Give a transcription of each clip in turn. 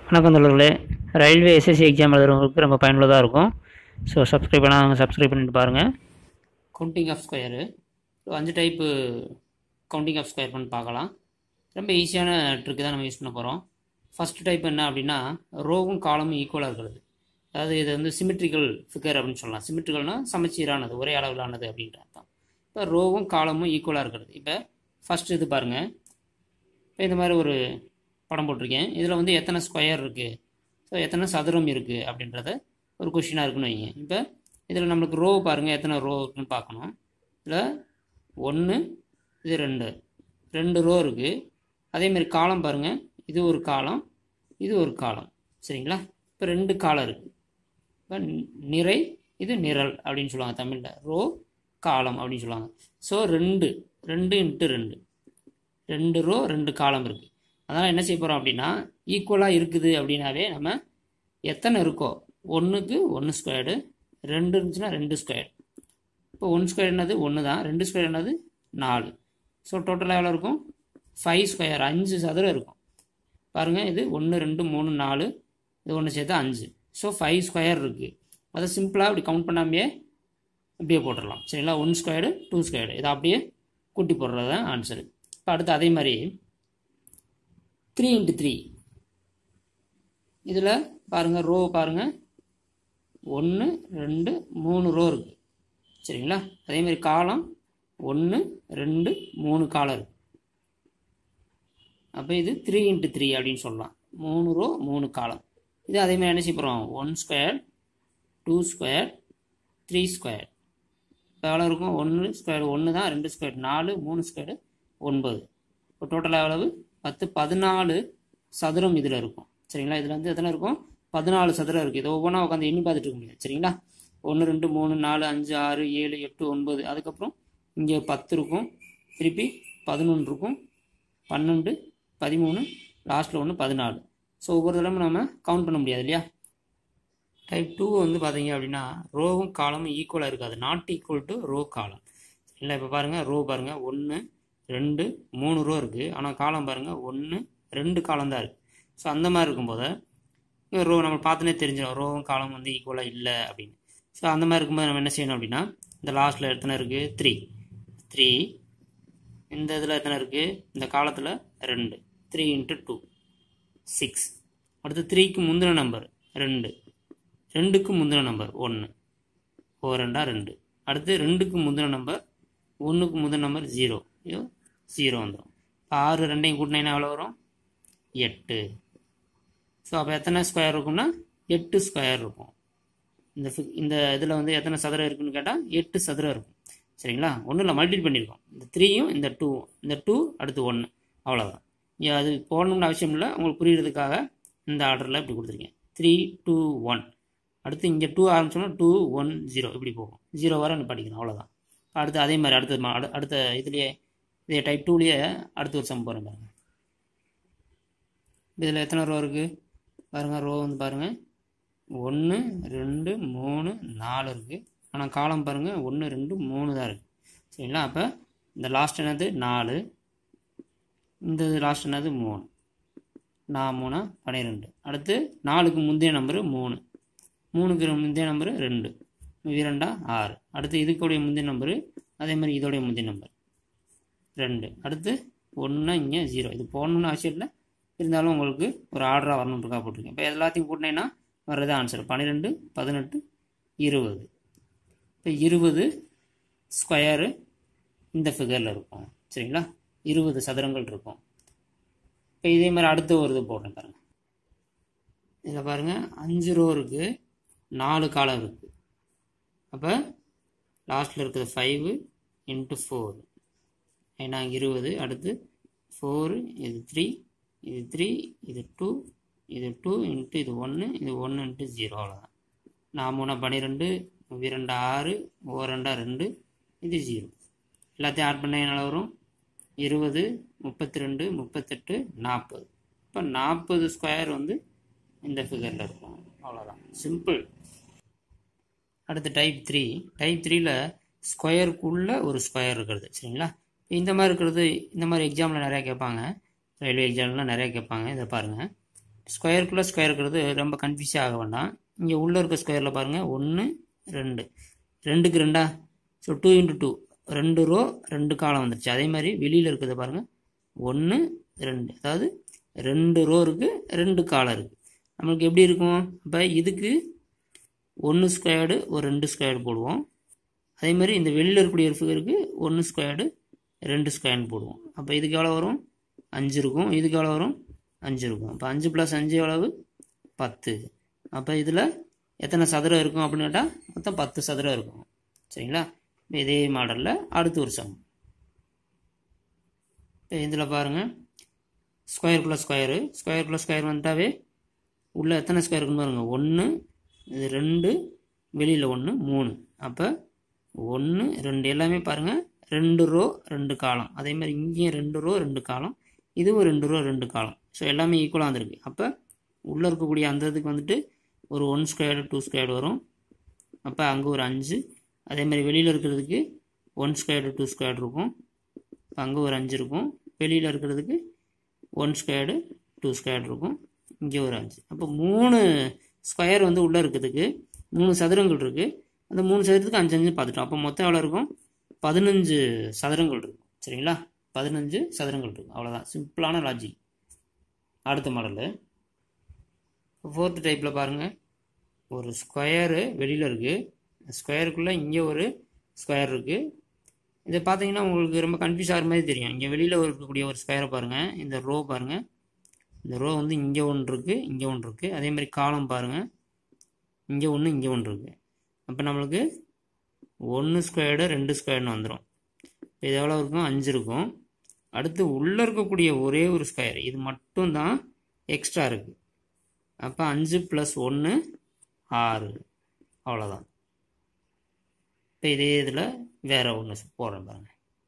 வணக்கம் தோழர்களே railway SSC exam எழுதுறவங்களுக்கு ரொம்ப பயனுள்ளதாக இருக்கும் ஸோ சப்ஸ்கிரைப் பண்ணாதவங்க சப்ஸ்கிரைப் பண்ணிட்டு பாருங்கள் கவுண்டிங் ஆஃப் ஸ்கொயரு ஸோ அஞ்சு டைப்பு கவுண்டிங் ஆஃப் ஸ்கொயர் பண்ணி பார்க்கலாம் ரொம்ப ஈஸியான ட்ரிக்கு தான் நம்ம யூஸ் பண்ண போகிறோம் ஃபர்ஸ்ட் டைப் என்ன அப்படின்னா ரோவும் காலமும் ஈக்குவலாக இருக்கிறது அதாவது இது வந்து சிமெட்ரிக்கல் ஃபிகர் அப்படின்னு சொல்லலாம் சிமெட்ரிக்கல்னால் சமச்சீரானது ஒரே அளவிலானது அப்படின்ற அர்த்தம் இப்போ ரோவும் காலமும் ஈக்குவலாக இருக்கிறது இப்போ ஃபஸ்ட் இது பாருங்கள் இப்போ இந்த மாதிரி ஒரு படம் போட்டிருக்கேன் இதில் வந்து எத்தனை ஸ்கொயர் இருக்குது ஸோ எத்தனை சதுரம் இருக்குது அப்படின்றத ஒரு கொஷினாக இருக்குன்னு வைங்க இப்போ இதில் நம்மளுக்கு ரோ பாருங்கள் எத்தனை ரோ இருக்குன்னு பார்க்கணும் இதில் ஒன்று இது ரெண்டு ரெண்டு ரோ இருக்குது அதேமாரி காலம் பாருங்கள் இது ஒரு காலம் இது ஒரு காலம் சரிங்களா இப்போ ரெண்டு காலம் இருக்குது இப்போ நிறை இது நிரல் அப்படின்னு சொல்லுவாங்க தமிழில் ரோ காலம் அப்படின்னு சொல்லுவாங்க ஸோ ரெண்டு ரெண்டு இன்ட்டு ரெண்டு ரெண்டு ரோ ரெண்டு காலம் இருக்குது அதனால் என்ன செய்ய போகிறோம் அப்படின்னா ஈக்குவலாக இருக்குது அப்படின்னாவே நம்ம எத்தனை இருக்கோ ஒன்றுக்கு ஒன்று ஸ்கொயர்டு ரெண்டு இருந்துச்சுன்னா ரெண்டு ஸ்கொயர் இப்போ ஒன் ஸ்கொயர் என்னது ஒன்று தான் ரெண்டு ஸ்கொயர் என்னது நாலு ஸோ டோட்டலாக எவ்வளோ இருக்கும் ஃபைவ் ஸ்கொயர் அஞ்சு சதுரம் இருக்கும் பாருங்கள் இது ஒன்று ரெண்டு மூணு நாலு இது ஒன்று சேர்த்து அஞ்சு ஸோ ஃபைவ் ஸ்கொயர் இருக்குது அதை சிம்பிளாக இப்படி கவுண்ட் பண்ணாமையே அப்படியே போட்டுடலாம் சரிங்களா ஒன் ஸ்கொயர்டு டூ ஸ்கொயர்டு இதை அப்படியே கூட்டி போடுறது தான் ஆன்சரு இப்போ அடுத்து அதே மாதிரி த்ரீ இன்ட்டு த்ரீ இதில் பாருங்கள் ரோ பாருங்கள் ஒன்று ரெண்டு மூணு ரோ இருக்குது சரிங்களா அதேமாதிரி காலம் ஒன்று ரெண்டு மூணு காலம் இருக்குது அப்போ இது த்ரீ இன்ட்டு த்ரீ அப்படின்னு சொல்லலாம் மூணு ரோ மூணு காலம் இது அதேமாதிரி என்ன செய்ய போகிறோம் one square two square three square இப்போ எவ்வளோ இருக்கும் ஒன்று ஸ்கொயர் ஒன்று தான் ரெண்டு ஸ்கொயர் நாலு மூணு ஸ்கொயர் ஒன்பது இப்போ டோட்டலாக எவ்வளவு பத்து பதினாலு சதுரம் இதில் இருக்கும் சரிங்களா இதில் வந்து எத்தனை இருக்கும் பதினாலு சதுரம் இருக்குது இதை ஒவ்வொன்றா உட்காந்து எண்ணி பார்த்துட்டு இருக்க முடியாது சரிங்களா ஒன்று ரெண்டு மூணு நாலு அஞ்சு ஆறு ஏழு எட்டு ஒன்பது அதுக்கப்புறம் இங்கே பத்து இருக்கும் திருப்பி பதினொன்று இருக்கும் பன்னெண்டு பதிமூணு லாஸ்ட்டில் ஒன்று பதினாலு ஸோ ஒவ்வொரு தடவை நம்ம கவுண்ட் பண்ண முடியாது இல்லையா டைப் டூ வந்து பார்த்தீங்க அப்படின்னா ரோவும் காலமும் ஈக்குவலாக இருக்காது நாட் ஈக்குவல் டு ரோ காலம் இல்லை இப்போ பாருங்கள் ரோ பாருங்கள் ஒன்று ரெண்டு மூணு ரோ இருக்குது ஆனால் காலம் பாருங்கள் ஒன்று ரெண்டு காலம் தான் இருக்குது ஸோ அந்த மாதிரி இருக்கும்போது ரோ நம்ம பார்த்துனே தெரிஞ்சிடும் ரோவும் காலம் வந்து ஈக்குவலாக இல்லை அப்படின்னு ஸோ அந்த மாதிரி இருக்கும்போது நம்ம என்ன செய்யணும் அப்படின்னா இந்த லாஸ்ட்டில் எத்தனை இருக்குது த்ரீ த்ரீ இந்த இதில் எத்தனை இருக்குது இந்த காலத்தில் ரெண்டு த்ரீ இன்ட்டு டூ சிக்ஸ் அடுத்து த்ரீக்கு முந்தின நம்பர் ரெண்டு ரெண்டுக்கு முந்தின நம்பர் ஒன்று ஓ ரெண்டா ரெண்டு அடுத்து ரெண்டுக்கு முந்தின நம்பர் ஒன்றுக்கு முந்தின நம்பர் ஜீரோ ஐயோ ஜீரோ வந்துடும் ஆறு ரெண்டையும் கூட்டினீங்கன்னா எவ்வளோ வரும் எட்டு ஸோ அப்போ எத்தனை ஸ்கொயர் இருக்கும்னா எட்டு ஸ்கொயர் இருக்கும் இந்த fi- இந்த இதில் வந்து எத்தனை சதுரம் இருக்குன்னு கேட்டால் எட்டு சதுரம் இருக்கும் சரிங்களா ஒன்றும் இல்லை மல்டிபிள் பண்ணியிருக்கோம் இந்த த்ரீயும் இந்த டூவும் இந்த டூ அடுத்து ஒன்று அவ்வளோதான் இங்க அது போடணும்னு அவசியம் இல்லை உங்களுக்கு புரியுறதுக்காக இந்த ஆர்டரில் இப்படி கொடுத்துருக்கேன் த்ரீ டூ ஒன் அடுத்து இங்கே டூ ஆரம்பிச்சோம்னா டூ ஒன் ஜீரோ இப்படி போகும் ஜீரோ வரை நீ படிக்கணும் அவ்வளோதான் அடுத்து அதே மாதிரி அடுத்த மா- அடு- அடுத்த இதுலேயே இதே டைப் டூலேயே அடுத்த ஒரு சம் போகிறேன் பாருங்கள் இதில் எத்தனை ரோ இருக்குது பாருங்கள் ரோ வந்து பாருங்கள் ஒன்று ரெண்டு மூணு நாலு இருக்குது ஆனால் காலம் பாருங்கள் ஒன்று ரெண்டு மூணு தான் இருக்குது சரிங்களா அப்போ இந்த லாஸ்ட் என்னது நாலு இந்த லாஸ்ட் என்னது மூணு நான் மூணா பன்னிரெண்டு அடுத்து நாலுக்கு முந்தைய நம்பரு மூணு மூணுக்கு முந்தைய நம்பரு ரெண்டு இரண்டா ஆறு அடுத்து இதுக்குடைய முந்தைய நம்பரு அதே மாதிரி இதோடைய முந்தைய நம்பர் ரெண்டு அடுத்து ஒன்றுனா இங்கே ஜீரோ இது போடணும்னு அவசியம் இல்லை இருந்தாலும் உங்களுக்கு ஒரு ஆர்டராக வரணுன்றக்காக போட்டிருக்கேன் இப்போ எல்லாத்தையும் கூட்டினீங்கன்னா வர்றது ஆன்சர் பன்னிரெண்டு பதினெட்டு இருபது இப்போ இருபது ஸ்கொயரு இந்த ஃபிகரில் இருக்கும் சரிங்களா இருபது சதுரங்கள் இருக்கும் இப்போ இதே மாதிரி அடுத்த ஒரு இது போடுறேன் பாருங்கள் இதில் பாருங்கள் அஞ்சு ரோ இருக்குது நாலு காலம் இருக்குது அப்போ லாஸ்ட்டில் இருக்கிறது ஃபைவு இன்ட்டு ஃபோர் ஏன்னா இருபது அடுத்து ஃபோரு இது த்ரீ இது த்ரீ இது டூ இது டூ இன்ட்டு இது ஒன்று இது ஒன்று இன்ட்டு ஜீரோ அவ்வளோதான் நான் மூணா பன்னிரெண்டு இரண்டு ஆறு ஓ ரெண்டா ரெண்டு இது ஜீரோ எல்லாத்தையும் ஆட் பண்ண என்ன வரும் இருபது முப்பத்தி ரெண்டு முப்பத்தெட்டு நாற்பது இப்போ நாற்பது ஸ்கொயர் வந்து இந்த ஃபிகரில் இருக்கும் அவ்வளோதான் சிம்பிள் அடுத்து டைப் த்ரீ டைப் த்ரீல ஸ்கொயருக்குள்ளே ஒரு ஸ்கொயர் இருக்கிறது சரிங்களா இந்த மாதிரி இருக்கிறது இந்த மாதிரி எக்ஸாமில் நிறையா கேட்பாங்க ரயில்வே எக்ஸாம்லாம் நிறையா கேட்பாங்க இதை பாருங்கள் ஸ்கொயருக்குள்ளே ஸ்கொயர் இருக்கிறது ரொம்ப கன்ஃபியூஸே ஆக வேண்டாம் இங்கே உள்ளே இருக்க ஸ்கொயரில் பாருங்கள் ஒன்று ரெண்டு ரெண்டுக்கு ரெண்டா ஸோ டூ இன்ட்டு டூ ரெண்டு ரோ ரெண்டு காலம் வந்துருச்சு அதே மாதிரி வெளியில் இருக்கிறத பாருங்கள் ஒன்று ரெண்டு அதாவது ரெண்டு ரோ இருக்குது ரெண்டு காலம் இருக்குது நம்மளுக்கு எப்படி இருக்கும் அப்போ இதுக்கு ஒன்று ஸ்கொயர்டு ஒரு ரெண்டு ஸ்கொயர்டு போடுவோம் அதே மாதிரி இந்த வெளியில் இருக்கக்கூடிய ஒரு ஃபிகருக்கு ஒன்று ஸ்கொயர்டு ரெண்டு ஸ்கொயர்னு போடுவோம் அப்போ இதுக்கு எவ்வளோ வரும் அஞ்சு இருக்கும் இதுக்கு எவ்வளோ வரும் அஞ்சு இருக்கும் அப்போ அஞ்சு ப்ளஸ் அஞ்சு எவ்வளவு பத்து அப்போ இதில் எத்தனை சதுரம் இருக்கும் அப்படின்னு கேட்டால் மொத்தம் பத்து சதுரம் இருக்கும் சரிங்களா இப்போ இதே மாடலில் அடுத்த ஒரு சம் இப்போ இதில் பாருங்கள் square plus square square plus square வந்துட்டாவே உள்ளே எத்தனை ஸ்கொயர் இருக்குன்னு பாருங்கள் ஒன்று இது ரெண்டு வெளியில் ஒன்று மூணு அப்போ ஒன்று ரெண்டு எல்லாமே பாருங்கள் ரெண்டு ரோ ரெண்டு காலம் அதே மாதிரி இங்கேயும் ரெண்டு ரோ ரெண்டு காலம் இதுவும் ரெண்டு ரோ ரெண்டு காலம் ஸோ எல்லாமே ஈக்குவலாக வந்திருக்கு அப்போ உள்ளே இருக்கக்கூடிய அந்த இதுக்கு வந்துட்டு ஒரு ஒன் ஸ்கொயர்டு டூ ஸ்கொயர்டு வரும் அப்போ அங்கே ஒரு அஞ்சு அதே மாதிரி வெளியில் இருக்கிறதுக்கு ஒன் ஸ்கொயர்டு டூ ஸ்கொயர்டு இருக்கும் அப்போ அங்கே ஒரு அஞ்சு இருக்கும் வெளியில் இருக்கிறதுக்கு ஒன் ஸ்கொயர்டு டூ ஸ்கொயர்டு இருக்கும் இங்கே ஒரு அஞ்சு அப்போ மூணு ஸ்கொயர் வந்து உள்ளே இருக்கிறதுக்கு மூணு சதுரங்கள் இருக்குது அந்த மூணு சதுரத்துக்கு அஞ்சு அஞ்சு பார்த்துட்டோம் அப்போ மொத்தம் எவ்வளோ இருக்கும் பதினஞ்சு சதுரங்கள் இருக்கும் சரிங்களா பதினஞ்சு சதுரங்கள் இருக்கும் அவ்வளோதான் சிம்பிளான லாஜிக் அடுத்த மாடலு ஃபோர்த்து டைப்பில் பாருங்கள் ஒரு ஸ்கொயரு வெளியில் இருக்குது ஸ்கொயருக்குள்ளே இங்கே ஒரு ஸ்கொயர் இருக்குது இதை பார்த்தீங்கன்னா உங்களுக்கு ரொம்ப கன்ஃபியூஸ் ஆகிற மாதிரி தெரியும் இங்கே வெளியில் இருக்கக்கூடிய ஒரு ஸ்கொயரை பாருங்கள் இந்த ரோ பாருங்கள் இந்த ரோ வந்து இங்கே ஒன்று இருக்குது இங்கே ஒன்று இருக்குது அதே மாதிரி காலம் பாருங்கள் இங்கே ஒன்று இங்கே ஒன்று இருக்குது அப்போ நம்மளுக்கு ஒன்று ஸ்கொயர்டு ரெண்டு ஸ்கொயர்னு வந்துடும் இது எவ்வளோ இருக்கும் அஞ்சு இருக்கும் அடுத்து உள்ளே இருக்கக்கூடிய ஒரே ஒரு ஸ்கொயர் இது மட்டும்தான் எக்ஸ்ட்ரா இருக்குது அப்போ அஞ்சு ப்ளஸ் ஒன்று ஆறு அவ்வளோதான் இப்போ இதே இதில் வேறு ஒன்று போடுறேன் பாருங்க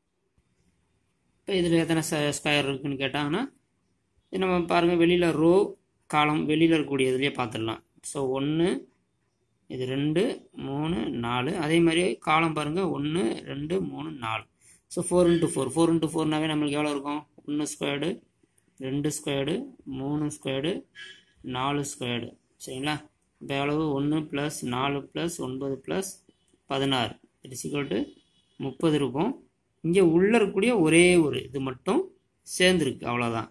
இப்போ இதில் எத்தனை ஸ்கொயர் இருக்குன்னு கேட்டாங்கன்னா இது நம்ம பாருங்கள் வெளியில் ரோ காலம் வெளியில் இருக்கக்கூடிய இதுலேயே பார்த்துடலாம் ஸோ ஒன்று இது ரெண்டு மூணு நாலு அதே மாதிரி காலம் பாருங்கள் ஒன்று ரெண்டு மூணு நாலு so four into four four into ஃபோர்னாவே நம்மளுக்கு எவ்வளோ இருக்கும் ஒன்று ஸ்கொயர்டு ரெண்டு ஸ்கொயர்டு மூணு ஸ்கொயர்டு நாலு ஸ்கொயர்டு சரிங்களா இப்போ எவ்வளவு ஒன்று ப்ளஸ் நாலு ப்ளஸ் ஒன்பது ப்ளஸ் பதினாறு இட்ஸ் முப்பது இருக்கும் இங்கே உள்ளே இருக்கக்கூடிய ஒரே ஒரு இது மட்டும் சேர்ந்துருக்கு அவ்வளோதான்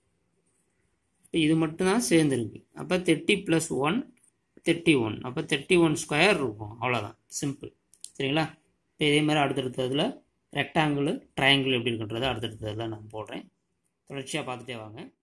இப்போ இது மட்டும்தான் சேர்ந்துருக்கு அப்போ thirty plus one thirty one அப்போ தேர்ட்டி ஒன் ஸ்கொயர் இருக்கும் அவ்வளோதான் சிம்பிள் சரிங்களா இப்போ இதே மாதிரி அடுத்தடுத்ததில் ரெக்டாங்கிள் ட்ரையாங்கிள் எப்படி இருக்குன்றதை அடுத்தடுத்ததில் நான் போடுறேன் தொடர்ச்சியாக பார்த்துட்டே வாங்க